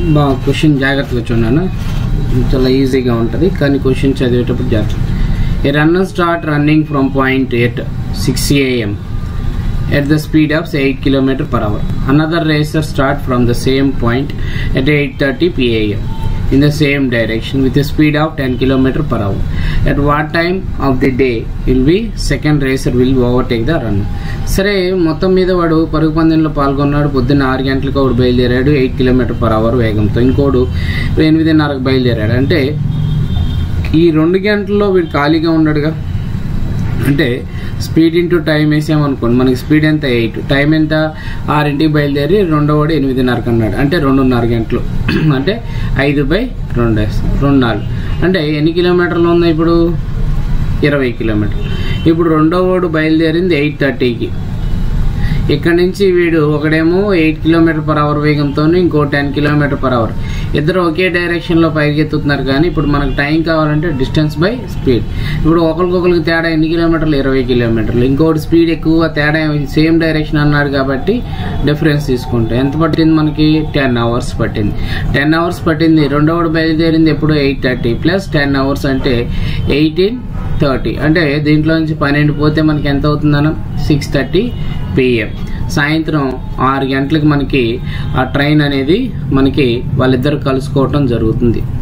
బాగా క్వశ్చన్ జాగ్రత్తగా చూడండి చాలా ఈజీగా ఉంటుంది కానీ క్వశ్చన్ చదివేటప్పుడు జాగ్రత్త a runner start running from point at six AM at the speed of say 8 km per hour. Another racer start from the same point at 8:30 pm in the same direction with a speed of 10 km per hour. At what time of the day will be second racer will overtake the runner? సరే మొత్తం మీద వాడు పరుగు పందెంలో పాల్గొన్నాడు పొద్దున్న ఆరు గంటలకు ఒకడు బయలుదేరాడు ఎయిట్ కిలోమీటర్ పర్ అవర్ వేగంతో ఇంకోడు ఎనిమిదిన్నరకు బయలుదేరాడు అంటే ఈ రెండు గంటల్లో వీడు ఖాళీగా ఉన్నాడుగా అంటే స్పీడ్ ఇంటూ టైం వేసామనుకోండి మనకి స్పీడ్ ఎంత ఎయిట్ టైం ఎంత ఆరింటికి బయలుదేరి రెండో వాడు ఎనిమిదిన్నరకు అన్నాడు అంటే రెండున్నర గంటలు అంటే ఐదు బై రెండు వేస్తాం రెండు నాలుగు అంటే ఎన్ని కిలోమీటర్లు ఉంది ఇప్పుడు ఇరవై కిలోమీటర్లు ఇప్పుడు రెండో వాడు బయలుదేరింది ఎయిట్ థర్టీకి ఇక్కడ నుంచి వీడు ఒకడేమో ఎయిట్ కిలోమీటర్ పర్ అవర్ వేగంతో ఇంకో టెన్ కిలోమీటర్ పర్ అవర్ ఇద్దరు ఒకే డైరెక్షన్లో పరిగెత్తుతున్నారు కానీ ఇప్పుడు మనకు టైం కావాలంటే డిస్టెన్స్ బై స్పీడ్ ఇప్పుడు ఒకరికొకరికి తేడా ఎన్ని కిలోమీటర్లు ఇరవై కిలోమీటర్లు ఇంకోటి స్పీడ్ ఎక్కువ తేడా సేమ్ డైరెక్షన్ అన్నాడు కాబట్టి డిఫరెన్స్ తీసుకుంటే ఎంత పట్టింది మనకి టెన్ అవర్స్ పట్టింది టెన్ అవర్స్ పట్టింది రెండవడు బయలుదేరింది ఎప్పుడు eight thirty plus ten hours అంటే ఎయిటీన్ థర్టీ అంటే దీంట్లో నుంచి పన్నెండు పోతే మనకి ఎంత అవుతుందన్న సిక్స్ థర్టీ పిఎం సాయంత్రం ఆరు గంటలకు మనకి ఆ ట్రైన్ అనేది మనకి వాళ్ళిద్దరు కలుసుకోవటం జరుగుతుంది